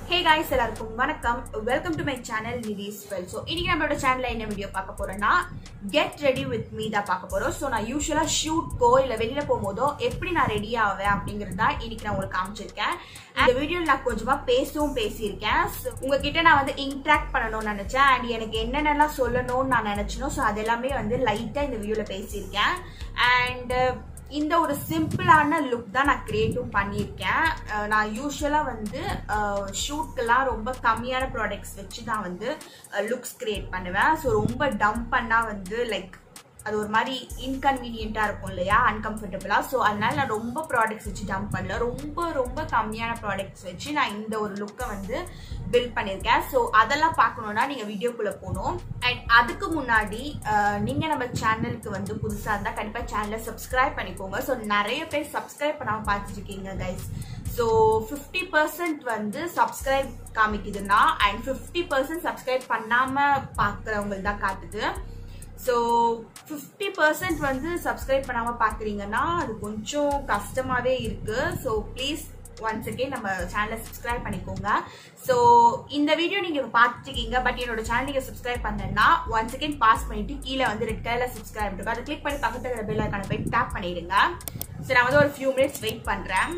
ஹே guys எல்லாருக்கும் வணக்கம் welcome to my channel நிதிஸ் வெல் ஸோ இன்னைக்கு நம்மளோட சேனல்ல என்ன வீடியோ பார்க்க போறோம்னா கெட் ரெடி வித் மீ தான் பார்க்க போறோம் ஸோ நான் யூஸ்வலா ஷூட்க்கோ இல்ல வெளியில போகும்போதோ எப்படி நான் ரெடி ஆவேன் அப்படிங்கிறது தான் இன்னைக்கு நான் உங்களுக்கு காமிச்சிருக்கேன் அந்த வீடியோல நான் கொஞ்சமா பேசவும் பேசியிருக்கேன் So, உங்ககிட்ட நான் வந்து இன்ட்ராக்ட் பண்ணணும்னு நினைச்சேன் அண்ட் எனக்கு என்னென்னலாம் சொல்லணும்னு நான் நினைச்சனோ ஸோ அது எல்லாமே வந்து லைட்டா இந்த வீடியோல பேசியிருக்கேன் அண்ட் இந்த ஒரு சிம்பிளான லுக் தான் நான் கிரியேட்டும் பண்ணியிருக்கேன் அஹ் நான் யூஸ்வலாக வந்து ஷூட்க்கெல்லாம் ரொம்ப கம்மியான ப்ராடக்ட்ஸ் வச்சு தான் வந்து லுக்ஸ் கிரியேட் பண்ணுவேன் ஸோ ரொம்ப டம்ப் பண்ணால் வந்து லைக் அது ஒரு மாதிரி இன்கன்வீனியண்ட்டாக இருக்கும் இல்லையா அன்கம்ஃபர்டபுளாக ஸோ அதனால நான் ரொம்ப ப்ராடக்ட்ஸ் வச்சு டம்ப் பண்ணல ரொம்ப ரொம்ப கம்மியான ப்ராடக்ட்ஸ் வச்சு நான் இந்த ஒரு லுக்கை வந்து பில்ட் பண்ணியிருக்கேன் ஸோ அதெல்லாம் பார்க்கணுன்னா நீங்கள் வீடியோக்குள்ளே போகணும் அண்ட் அதுக்கு முன்னாடி நீங்கள் நம்ம சேனலுக்கு வந்து புதுசாக இருந்தால் கண்டிப்பாக சேனலை சப்ஸ்கிரைப் பண்ணிக்கோங்க ஸோ நிறைய பேர் சப்ஸ்கிரைப் பண்ணாமல் பார்த்துட்டு இருக்கீங்க கைஸ் ஸோ ஃபிஃப்டி பர்சன்ட் வந்து சப்ஸ்கிரைப் காமிக்குதுன்னா அண்ட் ஃபிஃப்டி பர்சன்ட் சப்ஸ்கிரைப் பண்ணாமல் பார்க்குறவங்களுக்கு தான் காட்டுது ஸோ ஃபிஃப்டி பர்சன்ட் வந்து சப்ஸ்கிரைப் பண்ணாமல் பார்க்குறீங்கன்னா அது கொஞ்சம் கஷ்டமாகவே இருக்குது ஸோ ப்ளீஸ் ஒன்ஸ் அகேன் நம்ம சேனலை சப்ஸ்கிரைப் பண்ணிக்கோங்க ஸோ இந்த வீடியோ நீங்கள் பார்த்துருக்கீங்க பட் என்னோட சேனல் நீங்கள் சப்ஸ்கிரைப் பண்ணலன்னா ஒன்ஸ் அகேன் பாஸ் பண்ணிட்டு கீழே வந்து ரெட் கலரில் சப்ஸ்கிரைப் இருக்கும் அதை கிளிக் பண்ணி பக்கத்தில் இருக்கிற பெல் ஐக்கான போய் டேப் பண்ணிடுங்க ஸோ நான் வந்து ஒரு ஃபியூ மினிட்ஸ் வெயிட் பண்ணுறேன்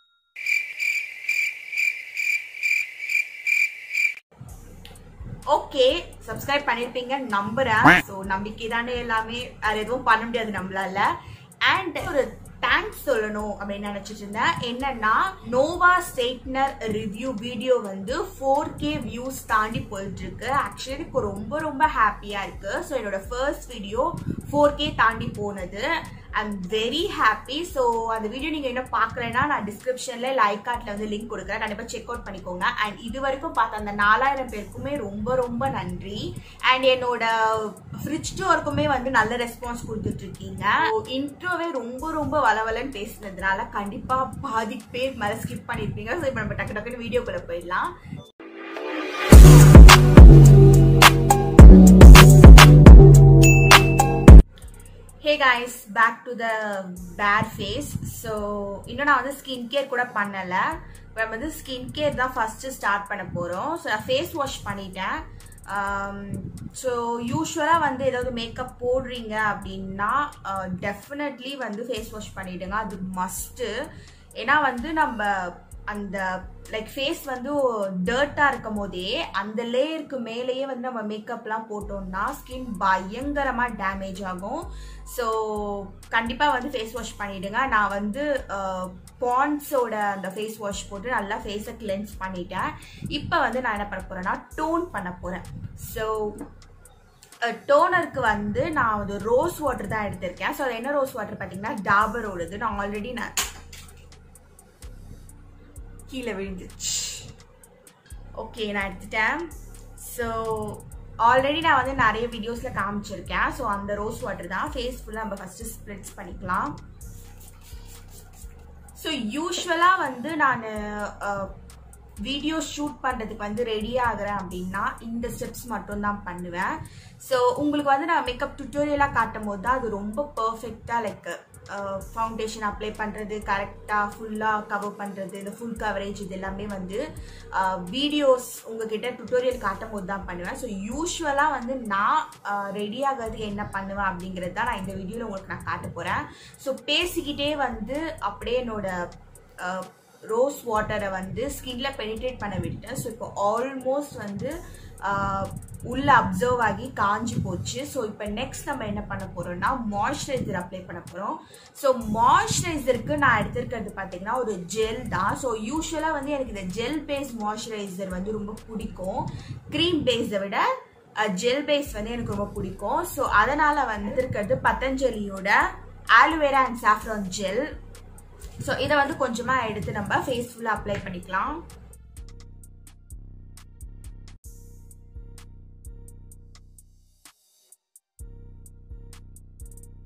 ஓகே சப்ஸ்கிரைப் பண்ணிருப்பீங்க நம்புறேன் ஸோ நம்பிக்கை தானே எல்லாமே வேற எதுவும் பண்ண முடியாது நம்மளால அண்ட் ஒரு தேங்க்ஸ் சொல்லணும் அப்படின்னு நினைச்சிட்டு இருந்தேன் என்னன்னா நோவா ஸ்ட்ரெயிட்னர் ரிவ்யூ வீடியோ வந்து ஃபோர் கே வியூஸ் தாண்டி போயிட்டு இருக்கு ஆக்சுவலி எனக்கு ரொம்ப ரொம்ப ஹாப்பியா இருக்கு ஸோ என்னோட ஃபர்ஸ்ட் வீடியோ ஃபோர் கே தாண்டி போனது I am very happy so அந்த வீடியோ நீங்கள் இன்னும் பார்க்கலன்னா நான் டிஸ்கிரிப்ஷனில் லைக் கார்ட்டில் வந்து லிங்க் கொடுக்குறேன் கண்டிப்பாக செக் அவுட் பண்ணிக்கோங்க அண்ட் இது வரைக்கும் பார்த்த அந்த நாலாயிரம் பேருக்குமே ரொம்ப ரொம்ப நன்றி அண்ட் என்னோட ஃப்ரிட்ஜ் டோருக்குமே வந்து நல்ல ரெஸ்பான்ஸ் கொடுத்துட்டு இருக்கீங்க இன்ட்ரோவே ரொம்ப ரொம்ப வளவலன்னு பேசுனதுனால கண்டிப்பாக பாதி பேர் மேலே ஸ்கிப் பண்ணியிருப்பீங்க ஸோ இப்போ நம்ம டக்கு டக்குன்னு வீடியோக்குள்ளே போயிடலாம் hey guys back to the bare face so இன்னும் நான் வந்து ஸ்கின் கேர் கூட பண்ணலை இப்போ வந்து ஸ்கின் கேர் தான் ஃபஸ்ட்டு ஸ்டார்ட் பண்ண போகிறோம் ஸோ நான் ஃபேஸ் வாஷ் பண்ணிட்டேன் ஸோ யூஸ்வலாக வந்து ஏதாவது மேக்கப் போடுறீங்க அப்படின்னா டெஃபினெட்லி வந்து ஃபேஸ் வாஷ் பண்ணிவிடுங்க அது மஸ்ட்டு ஏன்னா வந்து நம்ம அந்த லைக் ஃபேஸ் வந்து டர்ட்டாக இருக்கும் போதே அந்த லேயருக்கு மேலேயே வந்து நம்ம மேக்கப்லாம் போட்டோம்னா ஸ்கின் பயங்கரமாக டேமேஜ் ஆகும் ஸோ கண்டிப்பாக வந்து ஃபேஸ் வாஷ் பண்ணிவிடுங்க நான் வந்து பாண்ட்ஸோட அந்த ஃபேஸ் வாஷ் போட்டு நல்லா ஃபேஸை கிளென்ஸ் பண்ணிட்டேன் இப்போ வந்து நான் என்ன பண்ண போகிறேன்னா டோன் பண்ண போகிறேன் ஸோ டோனருக்கு வந்து நான் வந்து ரோஸ் வாட்டர் தான் எடுத்திருக்கேன் ஸோ அது என்ன ரோஸ் வாட்டர் பார்த்தீங்கன்னா டாபரோடது நான் ஆல்ரெடி நான் கீழே விழுந்துச்சு ஓகே நான் எடுத்துட்டேன் ஸோ ஆல்ரெடி நான் வந்து நிறைய வீடியோஸில் காமிச்சிருக்கேன் ஸோ அந்த ரோஸ் வாட்டர் தான் ஃபேஸ் ஃபுல்லாக நம்ம ஃபஸ்ட்டு ஸ்ப்ரெட்ஸ் பண்ணிக்கலாம் ஸோ யூஸ்வலாக வந்து நான் வீடியோ ஷூட் பண்ணுறதுக்கு வந்து ரெடி ஆகிறேன் அப்படின்னா இந்த ஸ்டெப்ஸ் மட்டும் தான் பண்ணுவேன் ஸோ உங்களுக்கு வந்து நான் மேக்கப் டுட்டோரியலாக காட்டும் போது தான் அது ரொம்ப பர்ஃபெக்டாக லைக் ஃபவுண்டேஷன் அப்ளை பண்ணுறது கரெக்டாக ஃபுல்லாக கவர் பண்ணுறது இந்த ஃபுல் கவரேஜ் இது எல்லாமே வந்து வீடியோஸ் உங்ககிட்ட டுட்டோரியல் காட்டும் போது தான் பண்ணுவேன் ஸோ யூஸ்வலாக வந்து நான் ரெடி ஆகிறதுக்கு என்ன பண்ணுவேன் அப்படிங்கிறது தான் நான் இந்த வீடியோவில் உங்களுக்கு நான் காட்ட போகிறேன் ஸோ பேசிக்கிட்டே வந்து அப்படியே என்னோட ரோஸ் வாட்டரை வந்து ஸ்கின்ல பெனிட்ரேட் பண்ண விட்டேன் ஸோ இப்போ ஆல்மோஸ்ட் வந்து உள்ள அப்சர்வ் ஆகி காஞ்சி போச்சு ஸோ இப்போ நெக்ஸ்ட் நம்ம என்ன பண்ண போறோம்னா மாய்ஸ்சரைசர் அப்ளை பண்ண போகிறோம் ஸோ மாய்ஸ்சரைசருக்கு நான் எடுத்திருக்கிறது பார்த்தீங்கன்னா ஒரு ஜெல் தான் ஸோ யூஸ்வலாக வந்து எனக்கு இந்த ஜெல் பேஸ் மாய்ஸ்சரைசர் வந்து ரொம்ப பிடிக்கும் க்ரீம் பேஸை விட ஜெல் பேஸ் வந்து எனக்கு ரொம்ப பிடிக்கும் ஸோ அதனால் வந்து இருக்கிறது பத்தஞ்சலியோட aloe vera and saffron gel so இதை வந்து கொஞ்சமாக எடுத்து நம்ம ஃபேஸ் ஃபுல்லாக அப்ளை பண்ணிக்கலாம்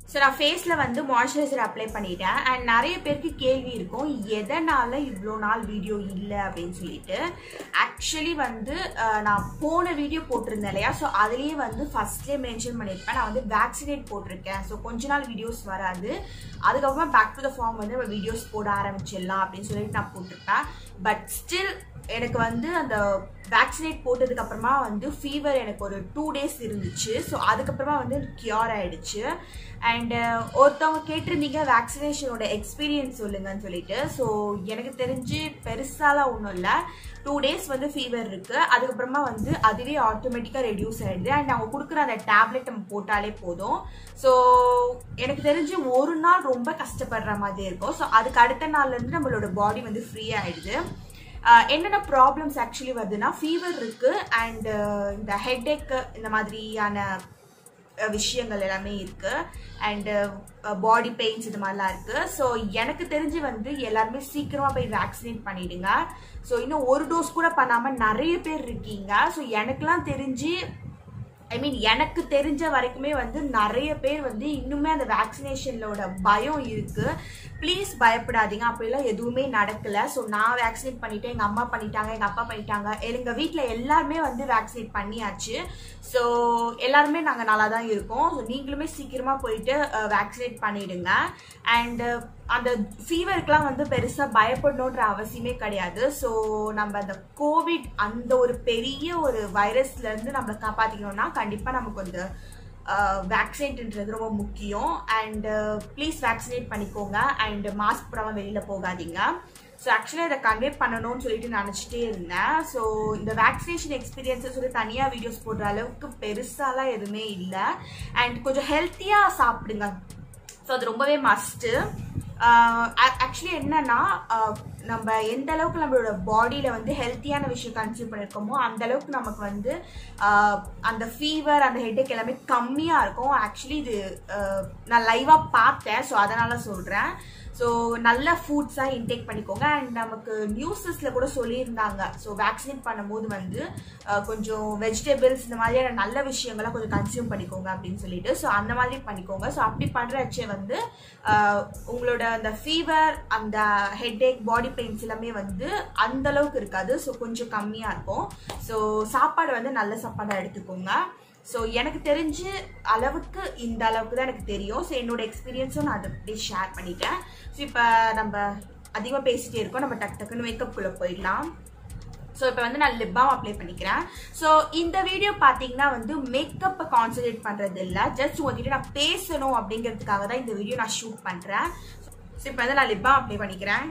ஸோ நான் ஃபேஸில் வந்து மாய்ஸ்சரைசர் அப்ளை பண்ணிட்டேன் அண்ட் நிறைய பேருக்கு கேள்வி இருக்கும் எதனால் இவ்வளோ நாள் வீடியோ இல்லை அப்படின்னு சொல்லிட்டு ஆக்சுவலி வந்து அஹ், நான் போன வீடியோ போட்டிருந்தேன் இல்லையா ஸோ அதுலேயே வந்து ஃபர்ஸ்ட்லேயே மென்ஷன் பண்ணியிருப்பேன் நான் வந்து வேக்சினேட் போட்டிருக்கேன் ஸோ கொஞ்ச நாள் வீடியோஸ் வராது அதுக்கப்புறமா பேக் டு த ஃபார்ம் வந்து நம்ம வீடியோஸ் போட ஆரம்பிச்சிடலாம் அப்படின்னு சொல்லிட்டு நான் போட்டிருப்பேன் பட் ஸ்டில் எனக்கு வந்து அந்த வேக்சினேட் போட்டதுக்கு அப்புறமா வந்து ஃபீவர் எனக்கு ஒரு டூ டேஸ் இருந்துச்சு ஸோ அதுக்கப்புறமா வந்து கியூர் ஆயிடுச்சு அண்ட் ஒருத்தவங்க கேட்டிருந்தீங்க வேக்சினேஷனோட எக்ஸ்பீரியன்ஸ் சொல்லுங்கன்னு சொல்லிட்டு ஸோ எனக்கு தெரிஞ்சு பெருசாலாம் ஒன்றும் இல்லை டூ டேஸ் வந்து ஃபீவர் இருக்கு அதுக்கப்புறமா வந்து அதுவே ஆட்டோமேட்டிக்காக ரெடியூஸ் ஆயிடுது அண்ட் அவங்க கொடுக்குற அந்த டேப்லெட் நம்ம போட்டாலே போதும் ஸோ எனக்கு தெரிஞ்சு ஒரு நாள் ரொம்ப கஷ்டப்படுற மாதிரி இருக்கும் ஸோ அதுக்கு அடுத்த நாள்ல இருந்து நம்மளோட பாடி வந்து ஃப்ரீ ஆயிடுது ஆஹ் என்னென்ன ப்ராப்ளம்ஸ் ஆக்சுவலி வருதுன்னா ஃபீவர் இருக்கு அண்ட் இந்த ஹெட்ஏக் இந்த மாதிரியான அஹ், விஷயங்கள் எல்லாமே இருக்கு அண்ட் பாடி பெயின்ஸ் இது மாதிரிலாம் இருக்கு ஸோ எனக்கு தெரிஞ்சு வந்து எல்லாருமே சீக்கிரமா போய் வேக்சினேட் பண்ணிடுங்க ஸோ இன்னும் ஒரு டோஸ் கூட பண்ணாம நிறைய பேர் இருக்கீங்க ஸோ எனக்குலாம் தெரிஞ்சு ஐ மீன் எனக்கு தெரிஞ்ச வரைக்குமே வந்து நிறைய பேர் வந்து இன்னுமே அந்த வேக்சினேஷனோட பயம் இருக்கு ப்ளீஸ் பயப்படாதீங்க அப்படிலாம் எதுவுமே நடக்கல ஸோ நான் வேக்சினேட் பண்ணிட்டேன் எங்கள் அம்மா பண்ணிட்டாங்க எங்கள் அப்பா பண்ணிட்டாங்க எங்கள் வீட்டில் எல்லாருமே வந்து வேக்சினேட் பண்ணியாச்சு ஸோ எல்லாருமே நாங்கள் நல்லா தான் இருக்கோம் ஸோ நீங்களுமே சீக்கிரமாக போயிட்டு வேக்சினேட் பண்ணிடுங்க அண்ட் அந்த ஃபீவருக்குலாம் வந்து பெருசாக பயப்படணுன்ற அவசியமே கிடையாது ஸோ நம்ம அந்த கோவிட் அந்த ஒரு பெரிய ஒரு வைரஸ்லேருந்து நம்மளை காப்பாற்றிக்கணும்னா கண்டிப்பாக நமக்கு வந்து வேக்சினேட்ன்றது ரொம்ப முக்கியம் அண்ட் ப்ளீஸ் வேக்சினேட் பண்ணிக்கோங்க அண்ட் மாஸ்க் போடாமல் வெளியில் போகாதீங்க ஸோ ஆக்சுவலாக இதை கன்வே பண்ணணும்னு சொல்லிட்டு நினச்சிட்டே இருந்தேன் ஸோ இந்த வேக்சினேஷன் எக்ஸ்பீரியன்ஸை சொல்லி தனியாக வீடியோஸ் போடுற அளவுக்கு பெருசாலாம் எதுவுமே இல்லை அண்ட் கொஞ்சம் ஹெல்த்தியாக சாப்பிடுங்க ஸோ அது ரொம்பவே மஸ்ட்டு ஆக்சுவலி என்னன்னா ஆஹ் நம்ம எந்த அளவுக்கு நம்மளோட பாடியில வந்து ஹெல்த்தியான விஷயம் கன்சியூம் பண்ணியிருக்கோமோ அந்த அளவுக்கு நமக்கு வந்து ஆஹ் அந்த ஃபீவர் அந்த ஹெட்டேக் எல்லாமே கம்மியாக இருக்கும் ஆக்சுவலி இது ஆஹ் நான் லைவாக பார்த்தேன் ஸோ அதனால சொல்கிறேன் ஸோ நல்ல ஃபுட்ஸாக இன்டேக் பண்ணிக்கோங்க அண்ட் நமக்கு நியூஸஸில் கூட சொல்லியிருந்தாங்க ஸோ வேக்சினேட் பண்ணும்போது வந்து ஆஹ் கொஞ்சம் வெஜிடபிள்ஸ் இந்த மாதிரியான நல்ல விஷயங்களை கொஞ்சம் கன்சியூம் பண்ணிக்கோங்க அப்படின்னு சொல்லிட்டு ஸோ அந்த மாதிரி பண்ணிக்கோங்க ஸோ அப்படி பண்ணுறச்சே வந்து ஆஹ் உங்களோட அந்த ஃபீவர் அந்த ஹெட்ஏக் பாடி பெயின்ஸ் எல்லாமே வந்து அந்த அளவுக்கு இருக்காது ஸோ கொஞ்சம் கம்மியாக இருக்கும் ஸோ சாப்பாடு வந்து நல்ல சாப்பாடாக எடுத்துக்கோங்க ஸோ எனக்கு தெரிஞ்சு அளவுக்கு இந்த அளவுக்கு தான் எனக்கு தெரியும் ஸோ என்னோட எக்ஸ்பீரியன்ஸும் நான் அதை அப்படியே ஷேர் பண்ணிட்டேன் ஸோ இப்போ நம்ம அதிகமாக பேசிட்டே இருக்கோம் நம்ம டக்கு டக்குன்னு மேக்கப்புக்குள்ளே போயிடலாம் ஸோ இப்போ வந்து நான் லிப் பாம் அப்ளை பண்ணிக்கிறேன் ஸோ இந்த வீடியோ பார்த்தீங்கன்னா வந்து மேக்கப்பை கான்சன்ட்ரேட் பண்ணுறது இல்லை ஜஸ்ட் உங்ககிட்ட நான் பேசணும் அப்படிங்கிறதுக்காக தான் இந்த வீடியோ நான் ஷூட் பண்ணுறேன் ஸோ இப்போ வந்து நான் லிப் பாம் அப்ளை பண்ணிக்கிறேன்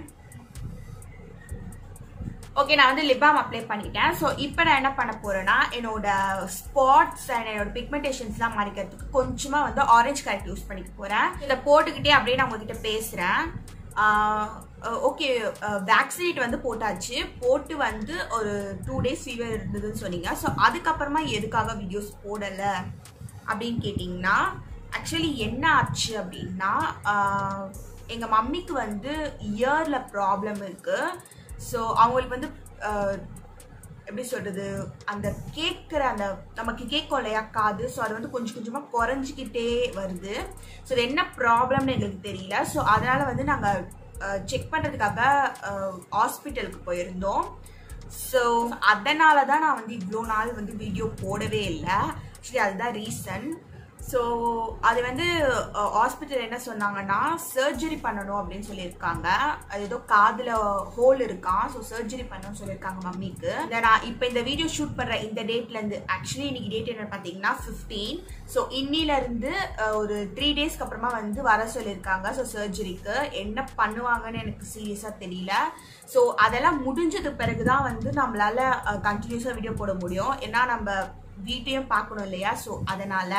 ஓகே நான் வந்து லிபாம் அப்ளை பண்ணிட்டேன் ஸோ இப்போ நான் என்ன பண்ண போறேன்னா என்னோட ஸ்பாட்ஸ் அண்ட் என்னோட பிக்மெண்டேஷன்ஸ்லாம் மறைக்கிறதுக்கு கொஞ்சமாக வந்து ஆரஞ்சு கலர் யூஸ் பண்ணிக்க போகிறேன் இதை போட்டுக்கிட்டே அப்படியே நான் உங்ககிட்ட பேசுகிறேன் ஓகே வேக்சினேட் வந்து போட்டாச்சு போட்டு வந்து ஒரு டூ டேஸ் ஃபீவர் இருந்ததுன்னு சொன்னீங்க ஸோ அதுக்கப்புறமா எதுக்காக வீடியோஸ் போடலை அப்படின்னு கேட்டிங்கன்னா ஆக்சுவலி என்ன ஆச்சு அப்படின்னா எங்கள் மம்மிக்கு வந்து இயரில் ப்ராப்ளம் இருக்குது ஸோ அவங்களுக்கு வந்து ஆஹ், எப்படி சொல்றது அந்த கேட்குற அந்த நமக்கு கேட்கும் இல்லையா காது ஸோ அது வந்து கொஞ்சம் கொஞ்சமாக குறைஞ்சிக்கிட்டே வருது ஸோ இது என்ன ப்ராப்ளம்னு எங்களுக்கு தெரியல ஸோ அதனால வந்து நாங்கள் செக் பண்ணுறதுக்காக ஹாஸ்பிட்டலுக்கு போயிருந்தோம் ஸோ அதனால தான் நான் வந்து இவ்வளோ நாள் வந்து வீடியோ போடவே இல்லை ஆக்சுவலி அதுதான் ரீசன் ஸோ அது வந்து ஹாஸ்பிட்டல் என்ன சொன்னாங்கன்னா சர்ஜரி பண்ணணும் அப்படின்னு சொல்லியிருக்காங்க அது ஏதோ காதில் ஹோல் இருக்கான் ஸோ சர்ஜரி பண்ணணும்னு சொல்லியிருக்காங்க மம்மிக்கு இந்த நான் இப்போ இந்த வீடியோ ஷூட் பண்ணுற இந்த டேட்லேருந்து ஆக்சுவலி இன்னைக்கு டேட் என்ன பார்த்தீங்கன்னா ஃபிஃப்டீன் ஸோ இன்னிலேருந்து ஒரு த்ரீ டேஸ்க்கு அப்புறமா வந்து வர சொல்லியிருக்காங்க ஸோ சர்ஜரிக்கு என்ன பண்ணுவாங்கன்னு எனக்கு சீரியஸாக தெரியல ஸோ அதெல்லாம் முடிஞ்சது பிறகு தான் வந்து நம்மளால கண்டினியூஸாக வீடியோ போட முடியும் ஏன்னா நம்ம வீட்டையும் பார்க்கணும் இல்லையா ஸோ அதனால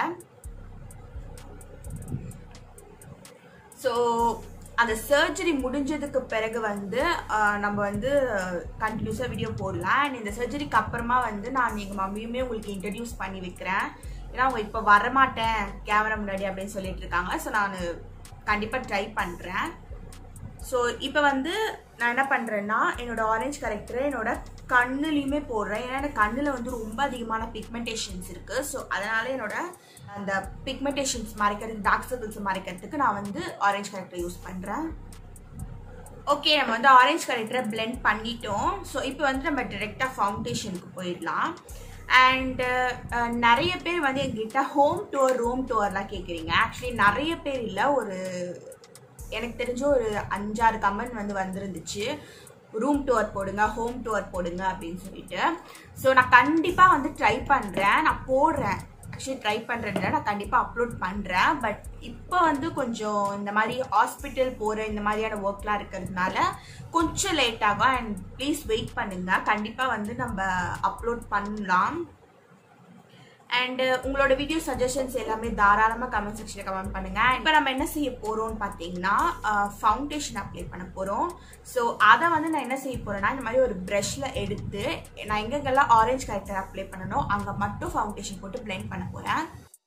ஸோ அந்த சர்ஜரி முடிஞ்சதுக்கு பிறகு வந்து ஆஹ், நம்ம வந்து கண்டினியூஸாக வீடியோ போடலாம் அண்ட் இந்த சர்ஜரிக்கு அப்புறமா வந்து நான் எங்கள் மம்மியுமே உங்களுக்கு இன்ட்ரடியூஸ் பண்ணி வைக்கிறேன் ஏன்னா அவங்க இப்போ வரமாட்டேன் கேமரா முன்னாடி அப்படின்னு சொல்லிட்டு இருக்காங்க ஸோ நான் கண்டிப்பாக ட்ரை பண்ணுறேன் ஸோ இப்போ வந்து நான் என்ன பண்ணுறேன்னா என்னோட ஆரஞ்சு கரெக்டரை என்னோட கண்ணுலையுமே போடுறேன் ஏன்னா எனக்கு கண்ணில் வந்து ரொம்ப அதிகமான பிக்மெண்டேஷன்ஸ் இருக்குது ஸோ அதனால என்னோட அந்த பிக்மெண்டேஷன்ஸ் மறைக்கிறதுக்கு டார்க் சர்க்கிள்ஸ் மறைக்கிறதுக்கு நான் வந்து ஆரஞ்சு கரெக்டர் யூஸ் பண்ணுறேன் ஓகே நம்ம வந்து ஆரஞ்சு கரெக்டரை பிளெண்ட் பண்ணிட்டோம் ஸோ இப்போ வந்து நம்ம டிரெக்டாக ஃபவுண்டேஷனுக்கு போயிடலாம் அண்டு நிறைய பேர் வந்து எங்ககிட்ட ஹோம் டூர் ரூம் டூர்லாம் கேட்குறீங்க ஆக்சுவலி நிறைய பேர் இல்லை ஒரு எனக்கு தெரிஞ்ச ஒரு அஞ்சாறு கமெண்ட் வந்து வந்திருந்துச்சு ரூம் டூர் போடுங்க ஹோம் டூர் போடுங்க அப்படின்னு சொல்லிட்டு ஸோ நான் கண்டிப்பாக வந்து ட்ரை பண்ணுறேன் நான் போடுறேன் ஆக்சுவலி ட்ரை பண்ணுறேன் நான் கண்டிப்பாக அப்லோட் பண்ணுறேன் பட் இப்போ வந்து கொஞ்சம் இந்த மாதிரி ஹாஸ்பிட்டல் போகிற இந்த மாதிரியான ஒர்க்லாம் இருக்கிறதுனால கொஞ்சம் லேட் ஆகும் அண்ட் ப்ளீஸ் வெயிட் பண்ணுங்கள் கண்டிப்பாக வந்து நம்ம அப்லோட் பண்ணலாம் அண்ட் உங்களோட வீடியோ சஜஷன்ஸ் எல்லாமே தாராளமாக கமெண்ட் செக்ஷனில் கமெண்ட் பண்ணுங்க இப்போ நம்ம என்ன செய்ய போகிறோம்னு பார்த்தீங்கன்னா ஃபவுண்டேஷன் அப்ளை பண்ண போகிறோம் ஸோ அதை வந்து நான் என்ன செய்ய போகிறேன்னா இந்த மாதிரி ஒரு ப்ரஷில் எடுத்து நான் எங்கெங்கெல்லாம் ஆரஞ்சு கரெக்டர் அப்ளை பண்ணணும் அங்கே மட்டும் ஃபவுண்டேஷன் போட்டு பிளெண்ட் பண்ண போகிறேன்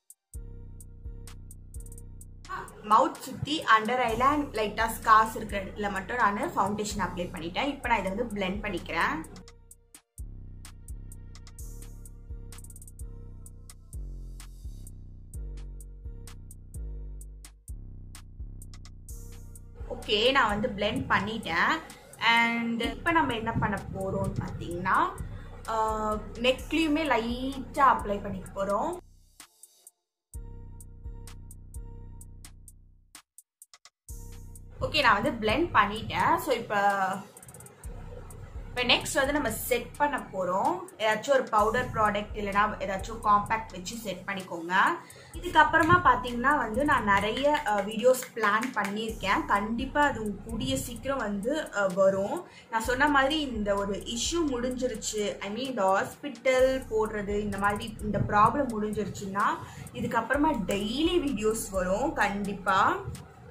மவுத் சுற்றி அண்டர் ஐல அண்ட் லைட்டாக ஸ்கார்ஸ் இருக்கிற இடத்துல மட்டும் நான் ஃபவுண்டேஷன் அப்ளை பண்ணிட்டேன் இப்போ நான் இதை வந்து பிளெண்ட் பண்ணிக்கிறேன் ஓகே நான் வந்து பிளெண்ட் பண்ணிட்டேன் அண்ட் இப்போ நம்ம என்ன பண்ண போகிறோம்னு பார்த்தீங்கன்னா நெக்லேயுமே லைட்டாக அப்ளை பண்ணிக்க போகிறோம் ஓகே நான் வந்து பிளெண்ட் பண்ணிட்டேன் ஸோ இப்போ இப்போ நெக்ஸ்ட் வந்து நம்ம செட் பண்ண போகிறோம் ஏதாச்சும் ஒரு பவுடர் ப்ராடக்ட் இல்லைனா ஏதாச்சும் காம்பேக்ட் வச்சு செட் பண்ணிக்கோங்க இதுக்கப்புறமா பார்த்தீங்கன்னா வந்து நான் நிறைய வீடியோஸ் பிளான் பண்ணியிருக்கேன் கண்டிப்பாக அது கூடிய சீக்கிரம் வந்து வரும் நான் சொன்ன மாதிரி இந்த ஒரு இஷ்யூ முடிஞ்சிருச்சு ஐ மீன் இந்த ஹாஸ்பிட்டல் போடுறது இந்த மாதிரி இந்த ப்ராப்ளம் முடிஞ்சிருச்சுன்னா இதுக்கப்புறமா டெய்லி வீடியோஸ் வரும் கண்டிப்பாக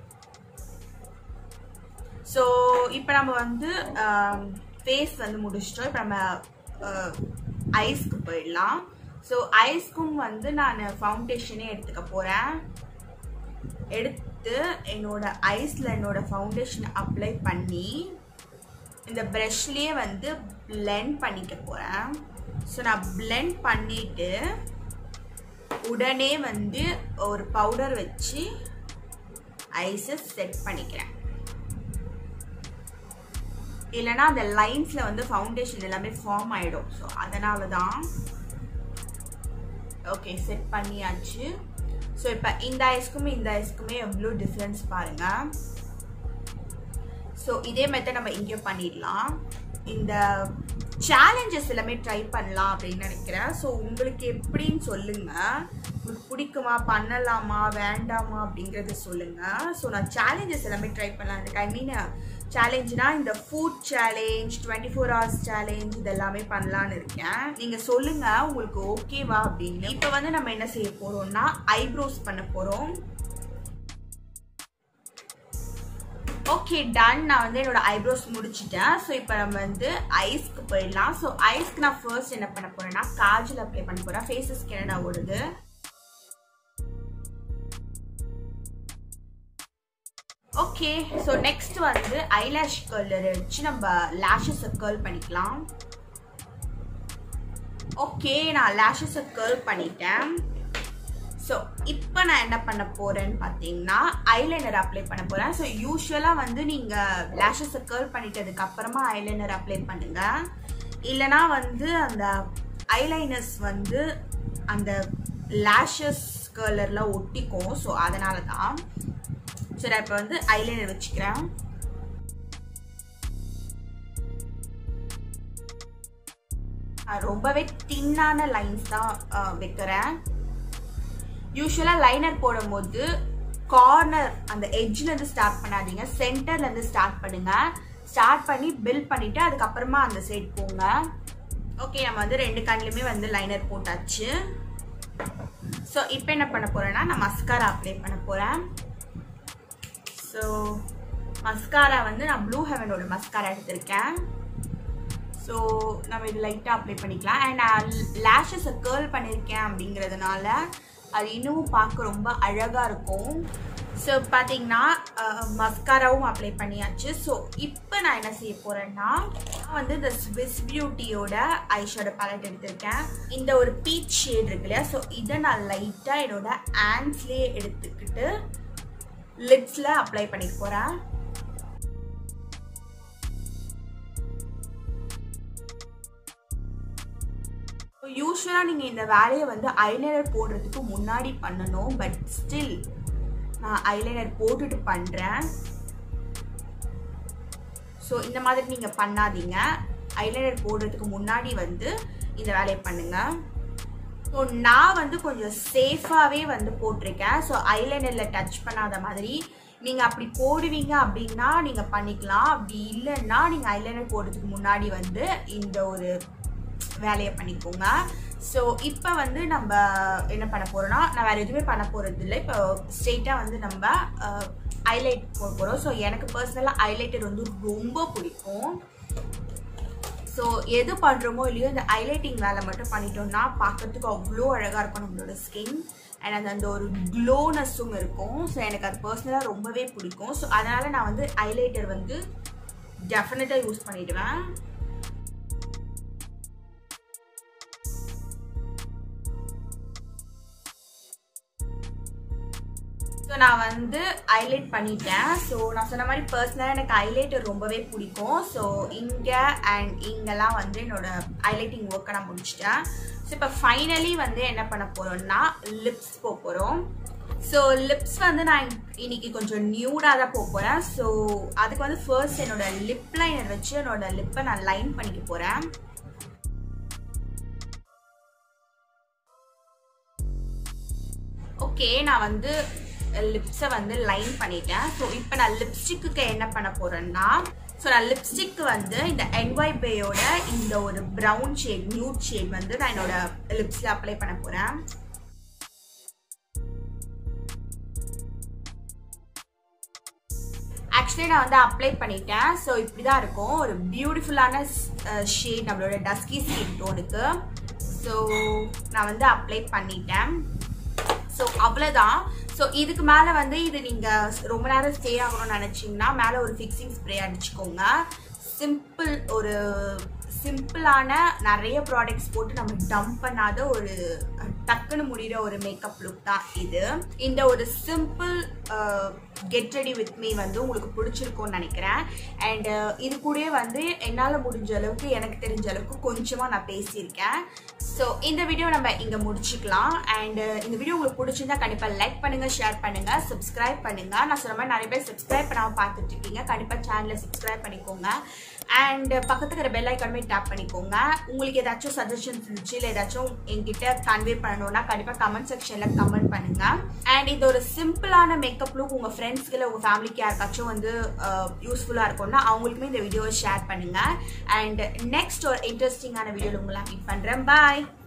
ஸோ இப்போ நம்ம வந்து ஃபேஸ் வந்து முடிச்சிட்டோம் இப்போ நம்ம ஐஸ்க்கு போயிடலாம் ஸோ ஐஸ்க்கும் வந்து நான் ஃபவுண்டேஷனே எடுத்துக்க போகிறேன் எடுத்து என்னோட ஐஸில் என்னோட ஃபவுண்டேஷன் அப்ளை பண்ணி இந்த ப்ரஷ்லேயே வந்து பிளெண்ட் பண்ணிக்க போகிறேன் ஸோ நான் பிளெண்ட் பண்ணிவிட்டு உடனே வந்து ஒரு பவுடர் வச்சு ஐஸை செட் பண்ணிக்கிறேன் இல்லைனா அந்த லைன்ஸில் வந்து ஃபவுண்டேஷன் எல்லாமே ஃபார்ம் ஆகிடும் ஸோ அதனால தான் ஓகே செட் பண்ணியாச்சு ஸோ இப்போ இந்த ஐஸ்க்குமே இந்த ஐஸ்க்குமே எவ்வளோ டிஃப்ரென்ஸ் பாருங்கள் ஸோ இதே மெத்தட் நம்ம இங்கேயும் பண்ணிடலாம் இந்த சேலஞ்சஸ் எல்லாமே ட்ரை பண்ணலாம் அப்படின்னு நினைக்கிறேன் ஸோ உங்களுக்கு எப்படின்னு சொல்லுங்கள் உங்களுக்கு பிடிக்குமா பண்ணலாமா வேண்டாமா அப்படிங்கிறத சொல்லுங்கள் ஸோ நான் சேலஞ்சஸ் எல்லாமே ட்ரை பண்ணலாம் இருக்கேன் ஐ மீன் சேலஞ்சுனா இந்த food challenge twenty four hours challenge இதெல்லாமே பண்ணலான்னு இருக்கேன் நீங்கள் சொல்லுங்கள் உங்களுக்கு ஓகேவா அப்படின்னு இப்போ வந்து நம்ம என்ன செய்ய போகிறோம்னா ஐப்ரோஸ் பண்ண போகிறோம் ஓகே டன் நான் வந்து என்னோட ஐப்ரோஸ் முடிச்சிட்டேன் ஸோ இப்போ நம்ம வந்து ஐஸ்க்கு போயிடலாம் ஸோ ஐஸ்க்கு நான் ஃபர்ஸ்ட் என்ன பண்ண போறேன்னா காஜல் அப்ளை பண்ண போறேன் ஃபேஸஸ் கனடா ஓடுது ஓகே ஸோ நெக்ஸ்ட் வந்து ஐலாஷ் கர்லர் வச்சு நம்ம லேஷஸை கேர்ள் பண்ணிக்கலாம் ஓகே நான் லேஷஸை கேர்ள் பண்ணிட்டேன் ஸோ இப்போ நான் என்ன பண்ண போகிறேன்னு பார்த்தீங்கன்னா ஐலைனர் அப்ளை பண்ண போகிறேன் ஸோ யூஸ்வலாக வந்து நீங்கள் லேஷஸை கேர்ள் பண்ணிட்டதுக்கு அப்புறமா ஐலைனர் அப்ளை பண்ணுங்க இல்லைனா வந்து அந்த ஐலைனர்ஸ் வந்து அந்த லேஷஸ் கலரில் ஒட்டிக்கும் ஸோ அதனால தான் சரி இப்போ வந்து ஐலைனர் வச்சுக்கிறேன் ரொம்பவே தின்னான லைன்ஸ் தான் வைக்கிறேன் யூஸ்வலாக லைனர் போடும்போது கார்னர் அந்த எட்ஜ்லேருந்து ஸ்டார்ட் பண்ணாதீங்க சென்டர்லேருந்து ஸ்டார்ட் பண்ணுங்க ஸ்டார்ட் பண்ணி பில் பண்ணிவிட்டு அதுக்கப்புறமா அந்த சைட் போங்க ஓகே நம்ம வந்து ரெண்டு கண்ணுலையுமே வந்து லைனர் போட்டாச்சு ஸோ இப்போ என்ன பண்ண போகிறேன்னா நான் மஸ்காரா அப்ளை பண்ண போகிறேன் ஸோ மஸ்காரா வந்து நான் ப்ளூ ஹெவனோட மஸ்காரா எடுத்திருக்கேன் ஸோ நம்ம இது லைட்டாக அப்ளை பண்ணிக்கலாம் அண்ட் நான் லேஷஸை கேர்ள் பண்ணியிருக்கேன் அப்படிங்கிறதுனால அது இன்னும் பார்க்க ரொம்ப அழகாக இருக்கும் ஸோ பார்த்தீங்கன்னா மஸ்காராவும் அப்ளை பண்ணியாச்சு ஸோ இப்போ நான் என்ன செய்ய போகிறேன்னா நான் வந்து இந்த ஸ்விஸ் பியூட்டியோட ஐஷோட பேலட் எடுத்திருக்கேன் இந்த ஒரு பீச் ஷேட் இருக்கு இல்லையா ஸோ இதை நான் லைட்டாக என்னோட ஹேண்ட்ஸ்லேயே எடுத்துக்கிட்டு லிப்ஸில் அப்ளை பண்ணிக்க போகிறேன் யூஸ்வலாக நீங்கள் இந்த வேலையை வந்து ஐலைனர் போடுறதுக்கு முன்னாடி பண்ணணும் பட் ஸ்டில் நான் ஐலைனர் போட்டுட்டு பண்ணுறேன் ஸோ இந்த மாதிரி நீங்கள் பண்ணாதீங்க ஐலைனர் போடுறதுக்கு முன்னாடி வந்து இந்த வேலையை பண்ணுங்கள் ஸோ நான் வந்து கொஞ்சம் சேஃபாகவே வந்து போட்டிருக்கேன் ஸோ ஐலைனரில் டச் பண்ணாத மாதிரி நீங்கள் அப்படி போடுவீங்க அப்படின்னா நீங்கள் பண்ணிக்கலாம் அப்படி இல்லைன்னா நீங்கள் ஐலைனர் போடுறதுக்கு முன்னாடி வந்து இந்த ஒரு வேலையை பண்ணிக்கோங்க ஸோ இப்போ வந்து நம்ம என்ன பண்ண போகிறோம்னா நான் வேறு எதுவுமே பண்ண போகிறது இல்லை இப்போ ஸ்ட்ரெயிட்டாக வந்து நம்ம ஹைலைட் போட போகிறோம் ஸோ எனக்கு பர்சனலாக ஹைலைட்டர் வந்து ரொம்ப பிடிக்கும் ஸோ எது பண்ணுறோமோ இல்லையோ இந்த ஹைலைட்டிங் வேலை மட்டும் பண்ணிட்டோம்னா பார்க்கறதுக்கு அவ்வளோ அழகாக இருக்கும் நம்மளோட ஸ்கின் அண்ட் அது அந்த ஒரு க்ளோனஸும் இருக்கும் ஸோ எனக்கு அது பர்சனலாக ரொம்பவே பிடிக்கும் ஸோ அதனால் நான் வந்து ஹைலைட்டர் வந்து டெஃபினட்டாக யூஸ் பண்ணிவிடுவேன் ஸோ நான் வந்து ஹைலைட் பண்ணிட்டேன் ஸோ நான் சொன்ன மாதிரி பர்சனலாக எனக்கு ஹைலைட்டர் ரொம்பவே பிடிக்கும் ஸோ இங்கே அண்ட் இங்கெல்லாம் வந்து என்னோட ஹைலைட்டிங் ஒர்க்கை நான் முடிச்சிட்டேன் ஸோ இப்போ ஃபைனலி வந்து என்ன பண்ண போகிறோம்னா லிப்ஸ் போக போகிறோம் ஸோ லிப்ஸ் வந்து நான் இன்னைக்கு கொஞ்சம் நியூடாக தான் போக போகிறேன் ஸோ அதுக்கு வந்து ஃபர்ஸ்ட் என்னோட லிப் லைனர் வச்சு என்னோட லிப்பை நான் லைன் பண்ணிக்க போகிறேன் ஓகே நான் வந்து லிப்ஸை வந்து லைன் பண்ணிட்டேன் ஸோ இப்போ நான் லிப்ஸ்டிக்கு என்ன பண்ண போகிறேன்னா ஸோ நான் லிப்ஸ்டிக் வந்து இந்த என்வாய் பேயோட இந்த ஒரு ப்ரௌன் ஷேட் நியூட் ஷேட் வந்து நான் என்னோட லிப்ஸில் அப்ளை பண்ண போகிறேன் ஆக்சுவலி நான் வந்து அப்ளை பண்ணிட்டேன் ஸோ இப்படி தான் இருக்கும் ஒரு பியூட்டிஃபுல்லான ஷேட் நம்மளோட டஸ்கி ஸ்கின் டோனுக்கு ஸோ நான் வந்து அப்ளை பண்ணிட்டேன் ஸோ அவ்வளோதான் ஸோ இதுக்கு மேலே வந்து இது நீங்கள் ரொம்ப நேரம் ஸ்டே ஆகணும்னு நினச்சிங்கன்னா மேலே ஒரு ஃபிக்ஸிங் ஸ்ப்ரே அடிச்சுக்கோங்க சிம்பிள் ஒரு சிம்பிளான நிறைய ப்ராடக்ட்ஸ் போட்டு நம்ம டம்ப் பண்ணாத ஒரு டக்குன்னு முடிகிற ஒரு மேக்கப் லுக் தான் இது இந்த ஒரு simple get ready with me வந்து உங்களுக்கு பிடிச்சிருக்கும்னு நினைக்கிறேன் அண்ட் இது கூடயே வந்து என்னால் முடிஞ்ச அளவுக்கு எனக்கு தெரிஞ்ச அளவுக்கு கொஞ்சமாக நான் பேசியிருக்கேன் ஸோ இந்த வீடியோ நம்ம இங்கே முடிச்சுக்கலாம் அண்ட் இந்த வீடியோ உங்களுக்கு பிடிச்சிருந்தா கண்டிப்பாக லைக் பண்ணுங்கள் ஷேர் பண்ணுங்கள் சப்ஸ்கிரைப் பண்ணுங்கள் நான் சொன்ன மாதிரி நிறைய பேர் சப்ஸ்கிரைப் பண்ணாமல் பார்த்துட்டு இருக்கீங்க கண்டிப்பாக சேனலை சப்ஸ்கிரைப் பண்ணிக்கோங்க அண்ட் பக்கத்துக்கு இருக்கிற பெல் ஐக்கானுமே டேப் பண்ணிக்கோங்க உங்களுக்கு ஏதாச்சும் சஜஷன்ஸ் இருந்துச்சு இல்லை ஏதாச்சும் என்கிட்ட கன்வே பண்ணணும்னா கண்டிப்பாக கமெண்ட் செக்ஷனில் கமெண்ட் பண்ணுங்க அண்ட் இது ஒரு சிம்பிளான மேக்கப் லுக் உங்கள் ஃப்ரெண்ட்ஸ்க்கு இல்லை உங்கள் ஃபேமிலிக்கு யாருக்காச்சும் வந்து யூஸ்ஃபுல்லாக இருக்கும்னா அவங்களுக்குமே இந்த வீடியோவை ஷேர் பண்ணுங்க அண்ட் நெக்ஸ்ட் ஒரு இன்ட்ரெஸ்டிங்கான வீடியோவில் உங்களை மீட் பண்ணுறேன் பாய்